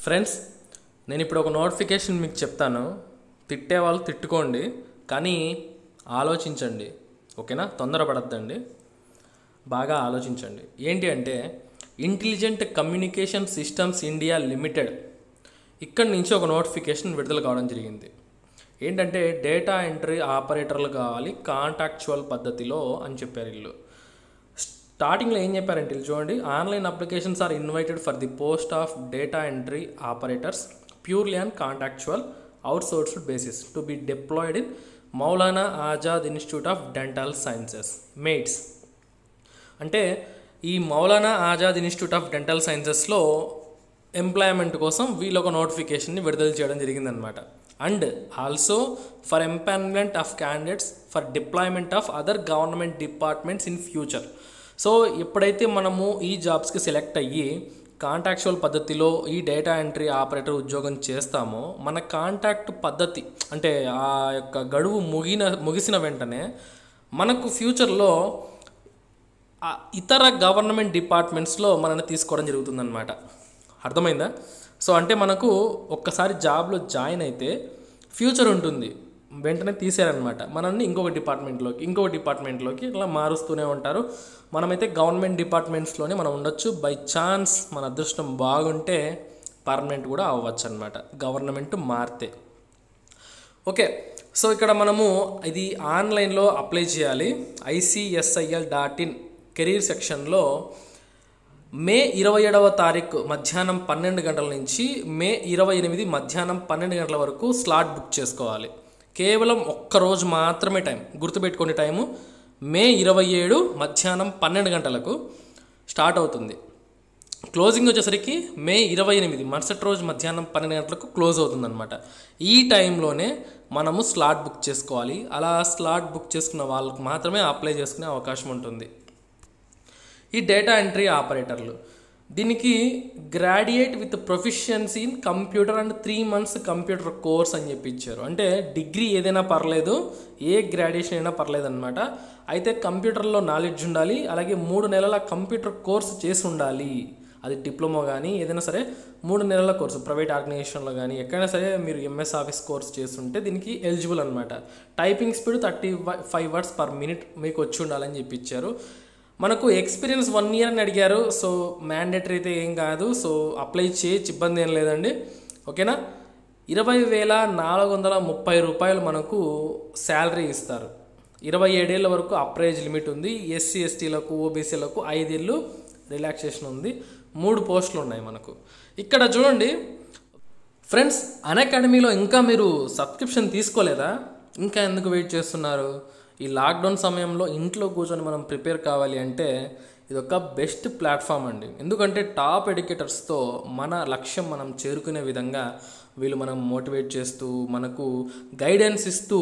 friends నేను ఇప్పుడు ఒక నోటిఫికేషన్ మీకు చెప్తాను తిట్టే వాళ్ళు తిట్టుకోండి కానీ ఆలోచించండి ఓకేనా తొందరపడద్దండి బాగా ఆలోచించండి ఏంటి అంటే intelligent communication systems India limited ఇక్కడి నుంచి ఒక నోటిఫికేషన్ విడుదల కావడం జరిగింది ఏంటంటే డేటా ఎంట్రీ ఆపరేటర్లు కావాలి కాంటాక్చువల్ పద్ధతిలో అని చెప్పారు వీళ్ళు స్టార్టింగ్లో ఏం చెప్పారంటే వీళ్ళు చూడండి online applications are invited for the post of data entry operators purely and contractual outsourced basis to be deployed in Maulana Azad Institute of Dental Sciences MAIDS అంటే ఈ Maulana Azad Institute of Dental సైన్సెస్లో ఎంప్లాయ్మెంట్ కోసం వీళ్ళు ఒక నోటిఫికేషన్ని విడుదల చేయడం జరిగిందనమాట and also for empanelment of candidates for deployment of other government departments in future so ఎప్పుడైతే మనము ఈ జాబ్స్కి సెలెక్ట్ అయ్యి కాంటాక్చువల్ పద్ధతిలో ఈ డేటా ఎంట్రీ ఆపరేటర్ ఉద్యోగం చేస్తామో మన కాంటాక్ట్ పద్ధతి అంటే ఆ యొక్క గడువు ముగిన ముగిసిన వెంటనే మనకు ఫ్యూచర్లో ఆ ఇతర గవర్నమెంట్ డిపార్ట్మెంట్స్లో మనల్ని తీసుకోవడం జరుగుతుందన్నమాట అర్థమైందా సో అంటే మనకు ఒక్కసారి జాబ్లో జాయిన్ అయితే ఫ్యూచర్ ఉంటుంది వెంటనే తీసారనమాట మనల్ని ఇంకొక డిపార్ట్మెంట్లోకి ఇంకొక డిపార్ట్మెంట్లోకి ఇట్లా మారుస్తూనే ఉంటారు మనమైతే గవర్నమెంట్ డిపార్ట్మెంట్స్లోనే మనం ఉండొచ్చు బై ఛాన్స్ మన అదృష్టం బాగుంటే పర్మనెంట్ కూడా అవ్వచ్చు అనమాట గవర్నమెంట్ మారితే ఓకే సో ఇక్కడ మనము ఇది ఆన్లైన్లో అప్లై చేయాలి ఐసిఎస్ఐఎల్ డాట్ ఇన్ కెరీర్ సెక్షన్లో మే ఇరవై ఏడవ తారీఖు మధ్యాహ్నం పన్నెండు గంటల నుంచి మే ఇరవై ఎనిమిది మధ్యాహ్నం పన్నెండు గంటల వరకు స్లాట్ బుక్ చేసుకోవాలి కేవలం ఒక్క రోజు మాత్రమే టైం గుర్తుపెట్టుకునే టైము మే ఇరవై ఏడు మధ్యాహ్నం పన్నెండు గంటలకు స్టార్ట్ అవుతుంది క్లోజింగ్ వచ్చేసరికి మే ఇరవై ఎనిమిది మరుసటి రోజు మధ్యాహ్నం పన్నెండు గంటలకు క్లోజ్ అవుతుందన్నమాట ఈ టైంలోనే మనము స్లాట్ బుక్ చేసుకోవాలి అలా స్లాట్ బుక్ చేసుకున్న వాళ్ళకు మాత్రమే అప్లై చేసుకునే అవకాశం ఉంటుంది ఈ డేటా ఎంట్రీ ఆపరేటర్లు దీనికి graduate with proficiency in computer and three months computer course అని చెప్పి ఇచ్చారు అంటే డిగ్రీ ఏదైనా పర్లేదు ఏ గ్రాడ్యుయేషన్ అయినా పర్లేదు అనమాట అయితే కంప్యూటర్లో నాలెడ్జ్ ఉండాలి అలాగే మూడు నెలల కంప్యూటర్ కోర్స్ చేసి ఉండాలి అది డిప్లొమా కానీ ఏదైనా సరే మూడు నెలల కోర్సు ప్రైవేట్ ఆర్గనైజేషన్లో కానీ ఎక్కడైనా సరే మీరు ఎంఎస్ ఆఫీస్ కోర్స్ చేస్తుంటే దీనికి ఎలిజిబుల్ అనమాట typing speed thirty five words per minute మీకు వచ్చి ఉండాలని చెప్పి ఇచ్చారు మనకు ఎక్స్పీరియన్స్ వన్ ఇయర్ అని అడిగారు సో మ్యాండేటరీ అయితే ఏం కాదు సో అప్లై చేయొచ్చు ఇబ్బంది ఏం లేదండి ఓకేనా ఇరవై వేల నాలుగు వందల ముప్పై రూపాయలు మనకు శాలరీ ఇస్తారు ఇరవై ఏడేళ్ళ వరకు అప్రైజ్ లిమిట్ ఉంది ఎస్సీ ఎస్టీలకు ఓబీసీలకు ఐదేళ్ళు రిలాక్సేషన్ ఉంది మూడు పోస్టులు ఉన్నాయి మనకు ఇక్కడ చూడండి ఫ్రెండ్స్ అకాడమీలో ఇంకా మీరు సబ్స్క్రిప్షన్ తీసుకోలేదా ఇంకా ఎందుకు వెయిట్ చేస్తున్నారు ఈ లాక్డౌన్ సమయంలో ఇంట్లో కూర్చొని మనం ప్రిపేర్ కావాలి అంటే ఇది ఒక బెస్ట్ ప్లాట్ఫామ్ అండి ఎందుకంటే టాప్ ఎడ్యుకేటర్స్తో మన లక్ష్యం మనం చేరుకునే విధంగా వీళ్ళు మనం మోటివేట్ చేస్తూ మనకు గైడెన్స్ ఇస్తూ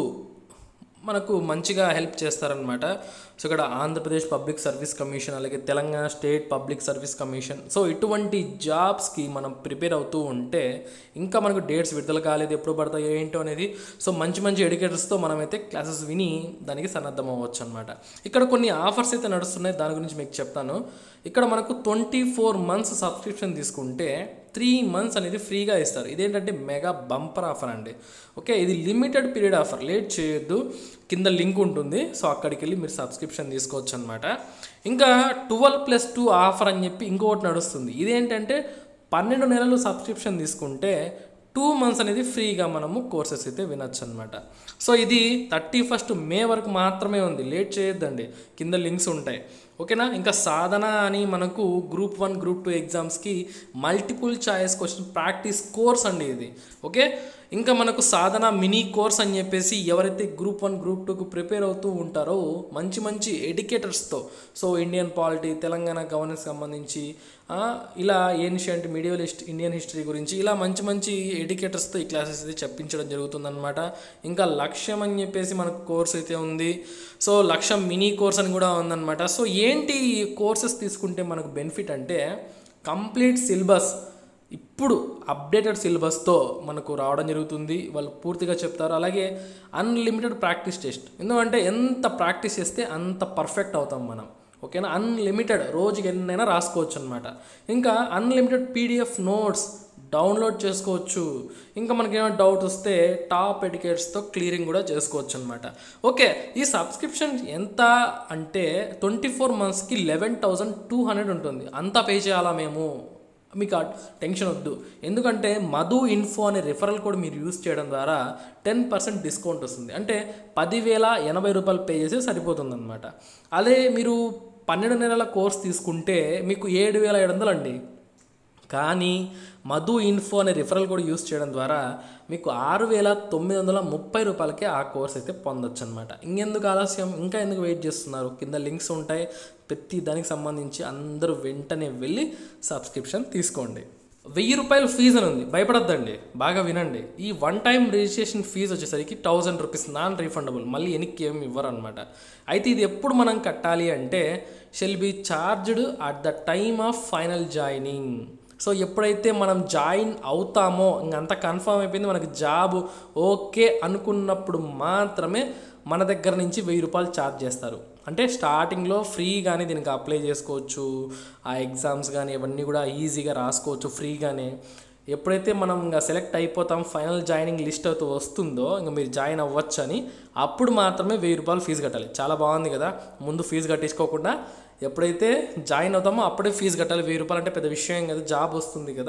మనకు మంచిగా హెల్ప్ చేస్తారనమాట సో ఇక్కడ ఆంధ్రప్రదేశ్ పబ్లిక్ సర్వీస్ కమిషన్ అలాగే Telangana State Public Service Commission so ఇటువంటి జాబ్స్కి మనం ప్రిపేర్ అవుతూ ఉంటే ఇంకా మనకు డేట్స్ విడుదల కాలేదు ఎప్పుడు పడతాయో ఏంటో అనేది సో మంచి మంచి ఎడ్యుకేటర్స్తో మనమైతే క్లాసెస్ విని దానికి సన్నద్ధం అవ్వచ్చు అనమాట ఇక్కడ కొన్ని ఆఫర్స్ అయితే నడుస్తున్నాయి దాని గురించి మీకు చెప్తాను ఇక్కడ మనకు ట్వంటీ ఫోర్ మంత్స్ సబ్స్క్రిప్షన్ తీసుకుంటే త్రీ మంత్స్ అనేది ఫ్రీగా ఇస్తారు ఇదేంటంటే మెగా బంపర్ ఆఫర్ అండి ఓకే ఇది లిమిటెడ్ పీరియడ్ ఆఫర్ లేట్ చేయొద్దు కింద లింక్ ఉంటుంది సో అక్కడికి వెళ్ళి మీరు సబ్స్క్రిప్షన్ తీసుకోవచ్చు అనమాట ఇంకా ట్వెల్వ్ ప్లస్ టూ ఆఫర్ అని చెప్పి ఇంకొకటి నడుస్తుంది ఇదేంటంటే పన్నెండు నెలలు సబ్స్క్రిప్షన్ తీసుకుంటే టూ మంత్స్ అనేది ఫ్రీగా మనము కోర్సెస్ అయితే వినొచ్చు అనమాట సో ఇది థర్టీ ఫస్ట్ మే వరకు మాత్రమే ఉంది లేట్ చేయొద్దండి కింద లింక్స్ ఉంటాయి ఓకేనా ఇంకా సాధన అని మనకు గ్రూప్ వన్ గ్రూప్ టూ ఎగ్జామ్స్కి multiple choice question practice course అండి ఇది ఓకే ఇంకా మనకు సాధన మినీ కోర్స్ అని చెప్పేసి ఎవరైతే గ్రూప్ వన్ గ్రూప్ టూకు ప్రిపేర్ అవుతూ ఉంటారో మంచి మంచి ఎడ్యుకేటర్స్తో so Indian polity Telangana governance సంబంధించి ఆ, ఇలా ancient medieval hist Indian history గురించి ఇలా మంచి మంచి ఎడ్యుకేటర్స్తో ఈ క్లాసెస్ అయితే చెప్పించడం జరుగుతుందన్నమాట ఇంకా లక్ష్యం అని చెప్పేసి మనకు కోర్స్ అయితే ఉంది సో లక్ష్యం మినీ కోర్స్ అని కూడా ఉందన్నమాట సో ఏంటి ఈ కోర్సెస్ తీసుకుంటే మనకు బెనిఫిట్ అంటే కంప్లీట్ సిలబస్ ఇప్పుడు అప్డేటెడ్ సిలబస్తో మనకు రావడం జరుగుతుంది వాళ్ళు పూర్తిగా చెప్తారు అలాగే అన్లిమిటెడ్ ప్రాక్టీస్ టెస్ట్ ఎందుకంటే ఎంత ప్రాక్టీస్ చేస్తే అంత పర్ఫెక్ట్ అవుతాం మనం ఓకేనా అన్లిమిటెడ్ రోజుకి ఎన్నైనా రాసుకోవచ్చు అనమాట ఇంకా అన్లిమిటెడ్ పీడిఎఫ్ నోట్స్ డౌన్లోడ్ చేసుకోవచ్చు ఇంకా మనకి ఏమైనా డౌట్ వస్తే టాప్ ఎటికేట్స్తో క్లియరింగ్ కూడా చేసుకోవచ్చు అనమాట ఓకే ఈ సబ్స్క్రిప్షన్ ఎంత అంటే ట్వంటీ ఫోర్ మంత్స్కి లెవెన్ థౌజండ్ టూ హండ్రెడ్ ఉంటుంది అంతా పే చేయాలా మేము మీకు ఆ టెన్షన్ వద్దు ఎందుకంటే మధు ఇన్ఫో అనే రిఫరల్ కోడ్ మీరు యూస్ చేయడం ద్వారా టెన్ పర్సెంట్ డిస్కౌంట్ వస్తుంది అంటే పదివేల ఎనభై రూపాయలు పే చేస్తే సరిపోతుంది అనమాట అదే మీరు పన్నెండు నెలల కోర్స్ తీసుకుంటే మీకు ఏడు వేల ఏడు వందలు అండి కానీ మధు ఇన్ఫో అనే రిఫరల్ కోడ్ యూస్ చేయడం ద్వారా మీకు ఆరు వేల తొమ్మిది వందల ముప్పై రూపాయలకే ఆ కోర్స్ అయితే పొందొచ్చు అనమాట ఇంకెందుకు ఆలస్యం ఇంకా ఎందుకు వెయిట్ చేస్తున్నారు కింద లింక్స్ ఉంటాయి ప్రతి దానికి సంబంధించి అందరూ వెంటనే వెళ్ళి సబ్స్క్రిప్షన్ తీసుకోండి వెయ్యి రూపాయలు ఫీజు అని ఉంది భయపడద్దండి బాగా వినండి ఈ వన్ టైం రిజిస్ట్రేషన్ ఫీజు వచ్చేసరికి థౌజండ్ రూపీస్ నాన్ రీఫండబుల్ మళ్ళీ వెనక్కి ఏమి ఇవ్వరు అనమాట అయితే ఇది ఎప్పుడు మనం కట్టాలి అంటే shall be charged at the time of final joining so ఎప్పుడైతే మనం జాయిన్ అవుతామో ఇంకంత కన్ఫర్మ్ అయిపోయింది మనకి జాబ్ ఓకే అనుకున్నప్పుడు మాత్రమే మన దగ్గర నుంచి వెయ్యి రూపాయలు ఛార్జ్ చేస్తారు అంటే స్టార్టింగ్లో ఫ్రీగానే దీనికి అప్లై చేసుకోవచ్చు ఆ ఎగ్జామ్స్ కానీ ఇవన్నీ కూడా ఈజీగా రాసుకోవచ్చు ఫ్రీగానే ఎప్పుడైతే మనం ఇంకా సెలెక్ట్ అయిపోతాం ఫైనల్ జాయినింగ్ లిస్ట్ అయితే వస్తుందో ఇంకా మీరు జాయిన్ అవ్వచ్చు అని అప్పుడు మాత్రమే వెయ్యి రూపాయలు ఫీజు కట్టాలి చాలా బాగుంది కదా ముందు ఫీజు కట్టించుకోకుండా ఎప్పుడైతే జాయిన్ అవుతామో అప్పుడే ఫీజు కట్టాలి వెయ్యి రూపాయలు అంటే పెద్ద విషయం కదా జాబ్ వస్తుంది కదా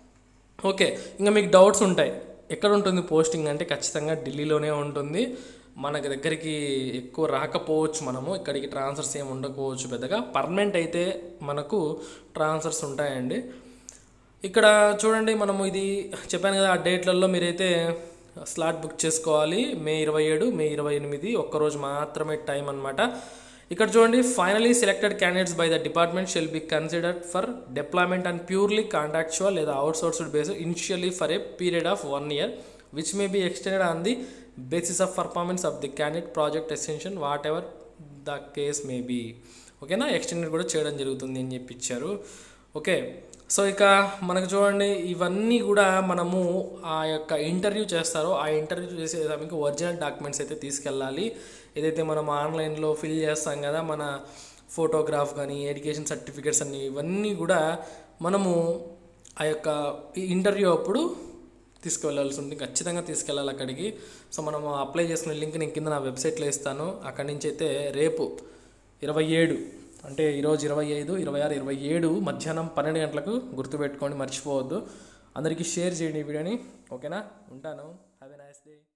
ఓకే ఇంకా మీకు డౌట్స్ ఉంటాయి ఎక్కడ ఉంటుంది పోస్టింగ్ అంటే ఖచ్చితంగా ఢిల్లీలోనే ఉంటుంది మనకి దగ్గరికి ఎక్కువ రాకపోవచ్చు మనము ఇక్కడికి ట్రాన్స్ఫర్స్ ఏమి ఉండకపోవచ్చు పెద్దగా పర్మనెంట్ అయితే మనకు ట్రాన్స్ఫర్స్ ఉంటాయండి ఇక్కడ చూడండి మనము ఇది చెప్పాను కదా ఆ డేట్లలో మీరైతే స్లాట్ బుక్ చేసుకోవాలి మే ఇరవై ఏడు మే ఇరవై ఎనిమిది ఒక్కరోజు మాత్రమే టైం అనమాట ఇక్కడ చూడండి finally selected candidates by the department shall be considered for deployment and purely contractual లేదా outsourced base initially for a period of one year which may be extended on the basis of performance of the candidate project extension whatever the case may be ఓకేనా extended కూడా చేయడం జరుగుతుంది అని చెప్పి ఇచ్చారు okay so ఇక మనకు చూడండి ఇవన్నీ కూడా మనము ఆ యొక్క ఇంటర్వ్యూ చేస్తారో ఆ ఇంటర్వ్యూ చేసే సమయంకి ఒరిజినల్ డాక్యుమెంట్స్ అయితే తీసుకెళ్ళాలి ఏదైతే మనం ఆన్లైన్లో ఫిల్ చేస్తాం కదా మన ఫోటోగ్రాఫ్ కానీ ఎడ్యుకేషన్ సర్టిఫికేట్స్ అన్ని ఇవన్నీ కూడా మనము ఆ యొక్క ఇంటర్వ్యూ అప్పుడు తీసుకువెళ్ళాల్సి ఉంటుంది ఖచ్చితంగా తీసుకెళ్ళాలి అక్కడికి సో మనం అప్లై చేసుకునే లింక్ నేను కింద నా వెబ్సైట్లో ఇస్తాను అక్కడి నుంచి అయితే రేపు ఇరవై ఏడు అంటే ఈరోజు ఇరవై ఐదు ఇరవై ఆరు ఇరవై ఏడు మధ్యాహ్నం పన్నెండు గంటలకు గుర్తుపెట్టుకోండి మర్చిపోవద్దు అందరికీ షేర్ చేయండి ఈ వీడియోని ఓకేనా ఉంటాను హ్యావ్ ఎ నైస్ డే